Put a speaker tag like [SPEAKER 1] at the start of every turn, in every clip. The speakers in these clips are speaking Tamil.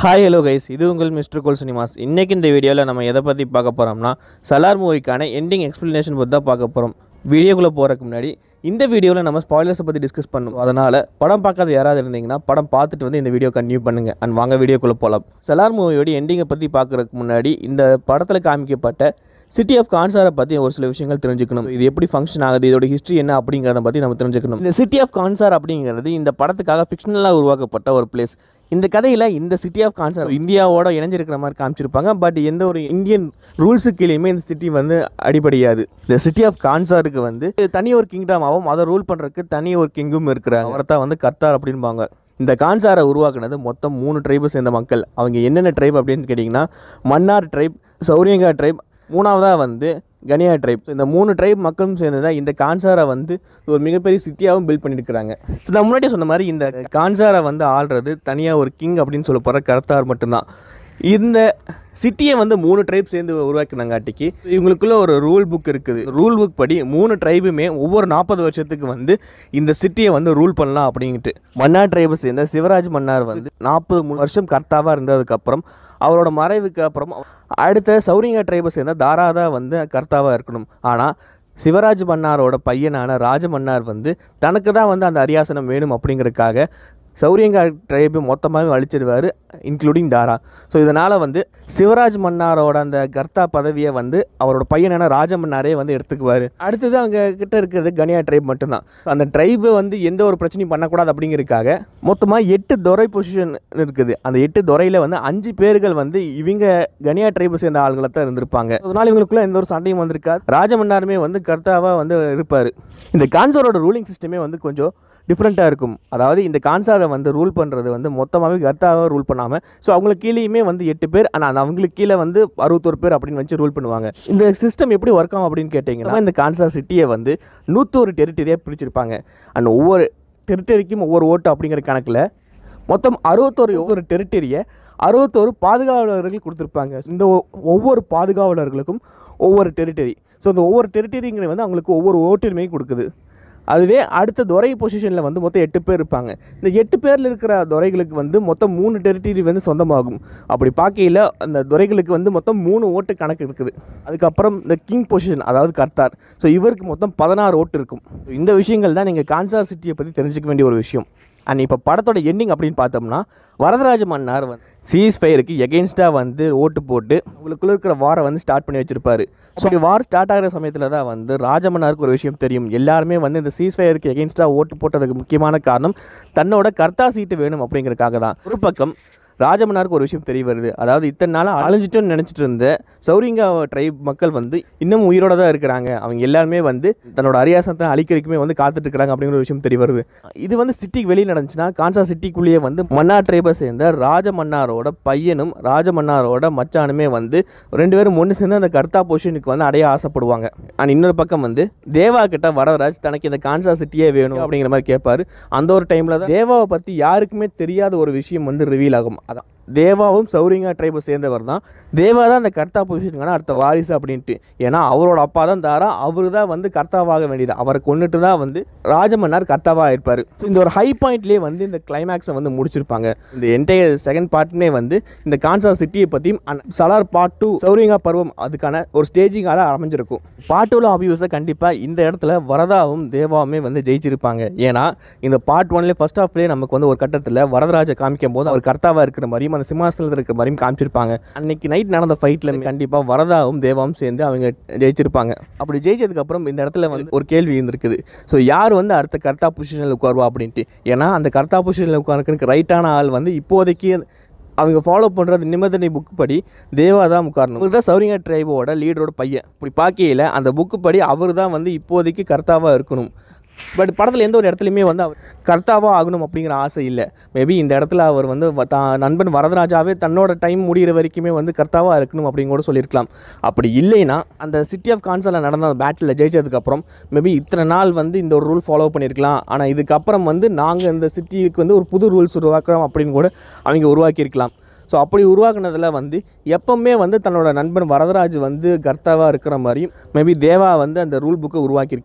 [SPEAKER 1] ஹாய் ஹலோ கைஸ் இது உங்கள் மிஸ்டர் கோல் சினிமாஸ் இன்றைக்கி இந்த வீடியோவில் நம்ம எதை பற்றி பார்க்க போகிறோம்னா சலார் மூவிக்கான எண்டிங் எக்ஸ்ப்ளனேஷன் பற்றி தான் பார்க்க போகிறோம் வீடியோக்குள்ளே போகிறதுக்கு முன்னாடி இந்த வீடியோவில் நம்ம ஸ்பாய்லர்ஸை பற்றி டிஸ்கஸ் பண்ணுவோம் அதனால் படம் பார்க்காத யாராவது இருந்தீங்கன்னா படம் பார்த்துட்டு வந்து இந்த வீடியோ கண்டினியூ பண்ணுங்கள் அண்ட் வாங்க வீடியோக்குள்ளே போகலாம் சலார் மூவியோட எண்டிங்கை பற்றி பார்க்குறதுக்கு முன்னாடி இந்த படத்தில் காமிக்கப்பட்ட சிட்டி ஆஃப் கான்சாரை பற்றி ஒரு சில விஷயங்கள் தெரிஞ்சுக்கணும் இது எப்படி ஃபங்க்ஷன் ஆகுது இதோட ஹிஸ்ட்ரி என்ன அப்படிங்கிறத பற்றி நம்ம தெரிஞ்சுக்கணும் இந்த சிட்டி ஆஃப் கான்சார் அப்படிங்கிறது இந்த படத்துக்காக ஃபிக்ஷனலாக உருவாக்கப்பட்ட ஒரு பிளேஸ் இந்த கதையில் இந்த சிட்டி ஆஃப் கான்சார் இந்தியாவோட இணைஞ்சிருக்கிற மாதிரி காமிச்சிருப்பாங்க பட் எந்த ஒரு இந்தியன் ரூல்ஸு கீழேயுமே இந்த சிட்டி வந்து அடிபடையாது இந்த சிட்டி ஆஃப் கான்சாருக்கு வந்து தனி ஒரு கிங்டமாகவும் அதை ரூல் பண்ணுறதுக்கு தனி ஒரு கிங்கும் இருக்கிறாங்க அவரை தான் வந்து கர்த்தார் அப்படின்பாங்க இந்த கான்சாரை உருவாக்குனது மொத்தம் மூணு ட்ரைபை சேர்ந்த மக்கள் அவங்க என்னென்ன ட்ரைப் அப்படின்னு கேட்டிங்கன்னா மன்னார் ட்ரைப் சௌரியங்கா ட்ரைப் மூணாவதாக வந்து கனியா ட்ரைப் இந்த மூணு ட்ரைப் மக்களும் சேர்ந்து தான் இந்த கான்சாரை வந்து ஒரு மிகப்பெரிய சிட்டியாகவும் பில்ட் பண்ணியிருக்கிறாங்க ஸோ நான் முன்னாடியே சொன்ன மாதிரி இந்த கான்சாரை வந்து ஆள்றது தனியாக ஒரு கிங் அப்படின்னு சொல்ல போகிற கர்த்தார் மட்டும்தான் இந்த சிட்டியை வந்து மூணு ட்ரைப் சேர்ந்து உருவாக்கினங்காட்டிக்கு இவங்களுக்குள்ள ஒரு ரூல் புக் இருக்குது ரூல் புக் படி மூணு ட்ரைபுமே ஒவ்வொரு நாற்பது வருஷத்துக்கு வந்து இந்த சிட்டியை வந்து ரூல் பண்ணலாம் அப்படின்ட்டு மன்னார் ட்ரைபை சேர்ந்த சிவராஜ் மன்னார் வந்து நாற்பது வருஷம் கர்த்தாவாக இருந்ததுக்கப்புறம் அவரோட மறைவுக்கு அப்புறம் அடுத்த சௌரிங்க ட்ரைபை சேர்ந்த தாரா தான் வந்து கர்த்தாவாக இருக்கணும் ஆனால் சிவராஜ் மன்னாரோட பையனான ராஜ மன்னார் வந்து தனக்கு தான் வந்து அந்த அரியாசனம் வேணும் அப்படிங்கிறதுக்காக சௌரியங்கா ட்ரைபு மொத்தமாகவே அழிச்சிடுவார் இன்க்ளூடிங் தாரா ஸோ இதனால் வந்து சிவராஜ் மன்னாரோட அந்த கர்த்தா பதவியை வந்து அவரோட பையனான ராஜ மன்னாரே வந்து எடுத்துக்குவார் அடுத்தது அவங்க கிட்ட இருக்கிறது கனியா ட்ரைப் மட்டும்தான் So, அந்த ட்ரைபு வந்து எந்த ஒரு பிரச்சனையும் பண்ணக்கூடாது அப்படிங்கிறதுக்காக மொத்தமாக எட்டு துறை பொசிஷன் இருக்குது அந்த எட்டு துறையில் வந்து அஞ்சு பேர்கள் வந்து இவங்க கனியா ட்ரைபை சேர்ந்த ஆளுங்களை தான் இருந்திருப்பாங்க அதனால இவங்களுக்குள்ள எந்த ஒரு சண்டையும் வந்திருக்காது ராஜமன்னாருமே வந்து கர்த்தாவாக வந்து இருப்பார் இந்த கான்சரோட ரூலிங் சிஸ்டமே வந்து கொஞ்சம் டிஃப்ரெண்ட்டாக இருக்கும் அதாவது இந்த கான்சாரை வந்து ரூல் பண்ணுறது வந்து மொத்தமாகவே கர்த்தாவாக ரூல் பண்ணாமல் ஸோ அவங்களுக்கு கீழேயுமே வந்து எட்டு பேர் ஆனால் அவங்களுக்கு கீழே வந்து அறுபத்தொரு பேர் அப்படின்னு வச்சு ரூல் பண்ணுவாங்க இந்த சிஸ்டம் எப்படி ஒர்க் ஆகும் அப்படின்னு கேட்டிங்கன்னா இந்த கான்சார் சிட்டியை வந்து நூற்றொரு டெரிட்டரியாக பிரிச்சிருப்பாங்க அண்ட் ஒவ்வொரு டெரிட்டரிக்கும் ஒவ்வொரு ஓட்டு அப்படிங்கிற கணக்கில் மொத்தம் அறுபத்தோரு ஒவ்வொரு டெரிட்டரியை அறுபத்தோரு பாதுகாவலர்கள் கொடுத்துருப்பாங்க இந்த ஒ- ஒவ்வொரு பாதுகாவலர்களுக்கும் ஒவ்வொரு டெரிட்டரி ஸோ இந்த ஒவ்வொரு டெரிட்டரிங்கிறது வந்து அவங்களுக்கு ஒவ்வொரு ஓட்டுரிமையும் கொடுக்குது அதுவே அடுத்த துறை பொசிஷனில் வந்து மொத்தம் எட்டு பேர் இருப்பாங்க இந்த எட்டு பேரில் இருக்கிற துறைகளுக்கு வந்து மொத்தம் மூணு டெரிட்டரி வந்து சொந்தமாகும் அப்படி பார்க்கையில் அந்த துறைகளுக்கு வந்து மொத்தம் மூணு ஓட்டு கணக்கு இருக்குது அதுக்கப்புறம் இந்த கிங் பொசிஷன் அதாவது கர்த்தார் ஸோ இவருக்கு மொத்தம் பதினாறு ஓட்டு இருக்கும் இந்த விஷயங்கள் தான் நீங்கள் கான்சார் சிட்டியை பற்றி தெரிஞ்சுக்க வேண்டிய ஒரு விஷயம் அண்ட் இப்போ படத்தோட எண்டிங் அப்படின்னு பார்த்தோம்னா வரதராஜ மன்னார் வந்து சீஸ் ஃபயருக்கு எகெயின்ஸ்டாக வந்து ஓட்டு போட்டு உங்களுக்குள்ள இருக்கிற வாரை வந்து ஸ்டார்ட் பண்ணி வச்சிருப்பாரு ஸோ வார் ஸ்டார்ட் ஆகிற சமயத்தில் தான் வந்து ராஜமன்னாருக்கு ஒரு விஷயம் தெரியும் எல்லாருமே வந்து இந்த சீஸ் ஃபயருக்கு எகெயின்ஸ்டாக ஓட்டு போட்டதுக்கு முக்கியமான காரணம் தன்னோட கர்த்தா சீட்டு வேணும் அப்படிங்கிறதுக்காக தான் ஒரு பக்கம் ராஜமன்னாருக்கு ஒரு விஷயம் தெரிய வருது அதாவது இத்தனை நாளாக அழிஞ்சிட்டோன்னு நினச்சிட்டு இருந்த சௌரிங்கா ட்ரைப் மக்கள் வந்து இன்னும் உயிரோட தான் இருக்கிறாங்க அவங்க எல்லாருமே வந்து தன்னோட அரியாசனத்தை அழிக்கிறதுக்குமே வந்து காத்துட்டு இருக்கிறாங்க அப்படிங்கிற ஒரு விஷயம் தெரிய வருது இது வந்து சிட்டிக்கு வெளியே நடந்துச்சுன்னா கான்சா சிட்டிக்குள்ளேயே வந்து மன்னார் ட்ரைபை சேர்ந்த ராஜ மன்னாரோட பையனும் ராஜ மன்னாரோட மச்சானுமே வந்து ரெண்டு பேரும் ஒன்று சேர்ந்து அந்த கர்த்தா பொசிஷனுக்கு வந்து அடைய ஆசைப்படுவாங்க அண்ட் இன்னொரு பக்கம் வந்து தேவா கிட்ட வரதராஜ் தனக்கு இந்த கான்சா சிட்டியே வேணும் அப்படிங்கிற மாதிரி கேட்பாரு அந்த ஒரு டைமில் தான் தேவாவை பற்றி யாருக்குமே தெரியாத ஒரு விஷயம் வந்து ரிவீல் ஆகும் அதான் தேவாவும் சௌரிங்கா ட்ரைபை சேர்ந்தவர் தான் தேவா தான் அந்த கர்த்தா பொசிஷனுக்கான அடுத்த வாரிசு அப்படின்ட்டு ஏன்னா அவரோட அப்பா தான் தாரா அவர் தான் வந்து கர்த்தாவாக வேண்டியது அவரை கொண்டுட்டு தான் வந்து ராஜமன்னார் கர்த்தாவாக இருப்பார் ஸோ இந்த ஒரு ஹை பாயிண்ட்லேயே வந்து இந்த கிளைமேக்ஸை வந்து முடிச்சிருப்பாங்க இந்த என்டையர் செகண்ட் பார்ட்னே வந்து இந்த கான்சா சிட்டியை பற்றியும் சலார் பார்ட் டூ சௌரிங்கா பருவம் அதுக்கான ஒரு ஸ்டேஜிங்காக தான் அமைஞ்சிருக்கும் பார்ட் டூவில் அபியூஸை கண்டிப்பாக இந்த இடத்துல வரதாவும் தேவாவுமே வந்து ஜெயிச்சிருப்பாங்க ஏன்னா இந்த பார்ட் ஒன்லேயே ஃபர்ஸ்ட் ஹாஃப்லேயே நமக்கு வந்து ஒரு கட்டத்தில் வரதராஜை காமிக்கும் போது அவர் கர்த்தாவாக இருக்கிற மாதிரியும் அந்த சிம்மாசனத்தில் இருக்கிற மாதிரியும் காமிச்சிருப்பாங்க அன்னைக்கு நைட் நடந்த ஃபைட்டில் கண்டிப்பாக வரதாவும் தேவாவும் சேர்ந்து அவங்க ஜெயிச்சிருப்பாங்க அப்படி ஜெயிச்சதுக்கப்புறம் இந்த இடத்துல வந்து ஒரு கேள்வி இருந்திருக்குது ஸோ யார் வந்து அடுத்த கர்த்தா பொசிஷனில் உட்காருவா அப்படின்ட்டு ஏன்னா அந்த கர்த்தா பொசிஷனில் உட்காருக்கு ரைட்டான ஆள் வந்து இப்போதைக்கு அவங்க ஃபாலோ பண்ணுறது நிபந்தனை புக் படி தேவா தான் உட்காரணும் இவர் தான் சௌரிங்கா ட்ரைபோட லீடரோட பையன் இப்படி பார்க்கையில் அந்த புக்கு படி அவர் தான் வந்து இப்போதைக்கு கர்த்தாவாக இருக்கணும் பட் படத்தில் எந்த ஒரு இடத்துலையுமே வந்து அவர் கர்த்தாவாக ஆகணும் அப்படிங்கிற ஆசை இல்லை மேபி இந்த இடத்துல அவர் வந்து வ- தான் நண்பன் வரதராஜாவே தன்னோட டைம் முடிகிற வரைக்குமே வந்து கர்த்தாவாக இருக்கணும் அப்படின்னு கூட சொல்லியிருக்கலாம் அப்படி இல்லைன்னா அந்த சிட்டி ஆஃப் கான்சலில் நடந்த அந்த பேட்டில் ஜெயிச்சதுக்கப்புறம் மேபி இத்தனை நாள் வந்து இந்த ஒரு ரூல் ஃபாலோ பண்ணியிருக்கலாம் ஆனால் இதுக்கப்புறம் வந்து நாங்கள் இந்த சிட்டிக்கு வந்து ஒரு புது ரூல்ஸ் உருவாக்குறோம் அப்படின்னு கூட அவங்க உருவாக்கியிருக்கலாம் ஸோ அப்படி உருவாக்குனதில் வந்து எப்பவுமே வந்து தன்னோட நண்பன் வரதராஜ் வந்து கர்த்தாவாக இருக்கிற மாதிரியும் மேபி தேவா வந்து அந்த ரூல் புக்கை உருவாக்கியிருக்கலாம்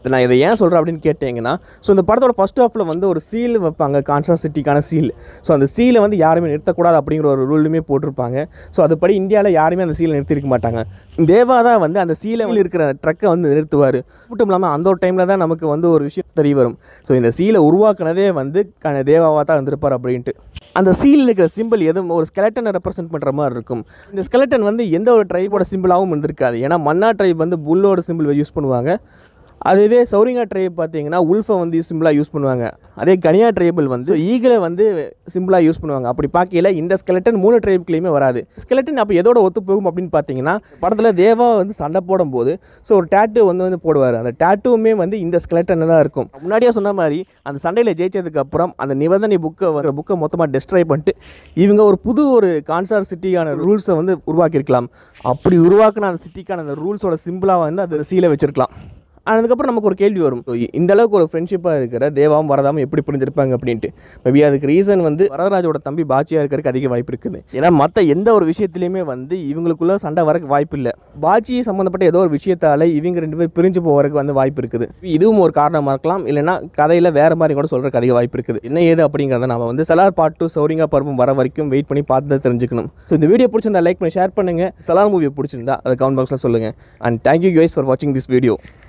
[SPEAKER 1] நான் இதை ஏன் சொல்கிறேன் அப்படின்னு கேட்டிங்கன்னா ஸோ இந்த படத்தோட ஃபர்ஸ்ட் ஹாஃபில் வந்து ஒரு சீல் வைப்பாங்க கான்சாஸ் சிட்டிக்கான சீல் ஸோ அந்த சீலை வந்து யாருமே நிறுத்தக்கூடாது அப்படிங்கிற ஒரு ரூலுமே போட்டிருப்பாங்க ஸோ அதுபடி இந்தியாவில் யாருமே அந்த சீலை நிறுத்திருக்க மாட்டாங்க தேவா தான் வந்து அந்த சீலை இருக்கிற ட்ரக்கை வந்து நிறுத்துவார் மட்டும் இல்லாமல் அந்த ஒரு டைமில் தான் நமக்கு வந்து ஒரு விஷயம் தெரிய வரும் ஸோ இந்த சீலை உருவாக்குனதே வந்து க- தேவாவாக தான் இருந்திருப்பார் அப்படின்ட்டு அந்த சீலில் இருக்கிற சிம்பிள் எதுவும் ஒரு ஸ்கெலட்டனை ரெப்ரசென்ட் பண்ணுற மாதிரி இருக்கும் இந்த ஸ்கெலட்டன் வந்து எந்த ஒரு ட்ரைபோட சிம்பிளாகவும் இருந்திருக்காது ஏன்னா மன்னா ட்ரைப் வந்து புல்லோட சிம்பிள் யூஸ் பண்ணுவாங்க அதுவே சௌரிங்கா ட்ரைப் பார்த்தீங்கன்னா உல்ஃபை வந்து சிம்பிளாக யூஸ் பண்ணுவாங்க அதே கனியா ட்ரைபிள் வந்து ஈகிளை வந்து சிம்பிளாக யூஸ் பண்ணுவாங்க அப்படி பார்க்கையில இந்த ஸ்கெலட்டன் மூணு ட்ரைப்லேயுமே வராது ஸ்கெலட்டன் அப்போ எதோட ஒத்து போகும் அப்படின்னு பார்த்தீங்கன்னா படத்தில் தேவா வந்து சண்டை போடும்போது ஸோ ஒரு டேட்டு வந்து வந்து போடுவார் அந்த டேட்டுவுமே வந்து இந்த ஸ்கெலட்டன் தான் இருக்கும் முன்னாடியே சொன்ன மாதிரி அந்த சண்டையில் ஜெயிச்சதுக்கு அப்புறம் அந்த நிபந்தனை புக்கை வர புக்கை மொத்தமாக டெஸ்ட்ரை பண்ணிட்டு இவங்க ஒரு புது ஒரு கான்சார் சிட்டியான ரூல்ஸை வந்து உருவாக்கியிருக்கலாம் அப்படி உருவாக்குன அந்த சிட்டிக்கான அந்த ரூல்ஸோட சிம்பிளாக வந்து அது சீலை வச்சிருக்கலாம் அதுக்கப்புறம் நமக்கு ஒரு கேள்வி வரும் So, இந்த அளவுக்கு ஒரு ஃப்ரெண்ட்ஷிப்பாக இருக்கிற தேவாவும் வரதாமும் எப்படி புரிஞ்சிருப்பாங்க அப்படின்ட்டு மேபி அதுக்கு ரீசன் வந்து வரதராஜோட தம்பி பாச்சியாக இருக்கிறதுக்கு அதிக வாய்ப்பு இருக்குது ஏன்னா மற்ற எந்த ஒரு விஷயத்துலையுமே வந்து இவங்களுக்குள்ள சண்டை வரக்கு வாய்ப்பு இல்லை பாச்சி சம்மந்தப்பட்ட ஏதோ ஒரு விஷயத்தால இவங்க ரெண்டு பேர் பிரிஞ்சு போகிறதுக்கு வந்து வாய்ப்பு இருக்குது இதுவும் ஒரு காரணமாக இருக்கலாம் இல்லைன்னா கதையில் வேற மாதிரி கூட சொல்கிறதுக்கு அதிக வாய்ப்பு இருக்குது என்ன ஏது அப்படிங்கிறத நம்ம வந்து சலார் பார்ட் டூ சௌரிங்கா பருவம் வர வரைக்கும் வெயிட் பண்ணி பார்த்து தான் தெரிஞ்சுக்கணும் ஸோ இந்த வீடியோ பிடிச்சிருந்தா லைக் பண்ணி ஷேர் பண்ணுங்கள் சலார் மூவி பிடிச்சிருந்தா அதை கமெண்ட் பாக்ஸில் சொல்லுங்கள் அண்ட் தேங்க்யூ கைஸ் ஃபார் வாட்சிங் திஸ் வீடியோ